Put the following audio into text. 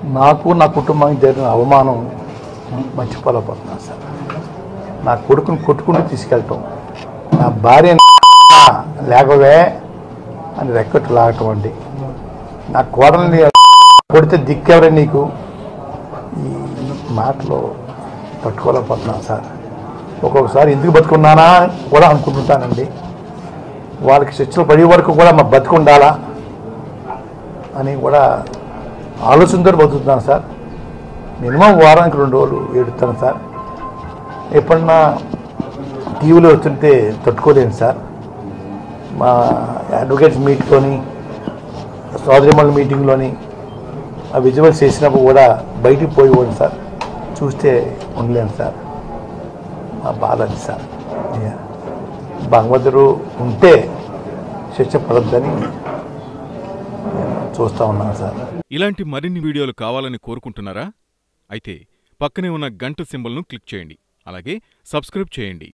నాకు నా కుటుంబానికి జరిగిన అవమానం మర్చిపోలేకపోతున్నాను సార్ నా కొడుకుని కొట్టుకుంటూ తీసుకెళ్ళటం నా భార్య లేకవే అని రెక్కట్టు లాగటం అండి నా కోడల్ని కొడితే దిక్కెవరే నీకు ఈ మాటలో తట్టుకోలేకపోతున్నాను సార్ ఒక్కొక్కసారి ఎందుకు బతుకున్నానా కూడా అనుకుంటుంటానండి వాళ్ళకి శిక్షలు పడే వరకు కూడా మా బతుకుండాలా అని కూడా ఆలోచనతో బతుకుతున్నాను సార్ మినిమం వారానికి రెండు రోజులు ఏడుతాను సార్ ఎప్పుడన్నా టీవీలో వస్తుంటే తట్టుకోలేను సార్ మా అడ్వకేట్స్ మీట్లోని సోదరిమల మీటింగ్లోని ఆ విజువల్స్ చేసినప్పుడు కూడా బయటికి పోయి సార్ చూస్తే ఉండలేను సార్ మా బాధ అది సార్ ఇక భగవంతుడు ఉంటే శిక్ష పడద్దని నేను చూస్తూ ఉన్నాను సార్ ఇలాంటి మరిన్ని వీడియోలు కావాలని కోరుకుంటున్నారా అయితే పక్కనే ఉన్న గంట సింబల్ను క్లిక్ చేయండి అలాగే సబ్స్క్రైబ్ చేయండి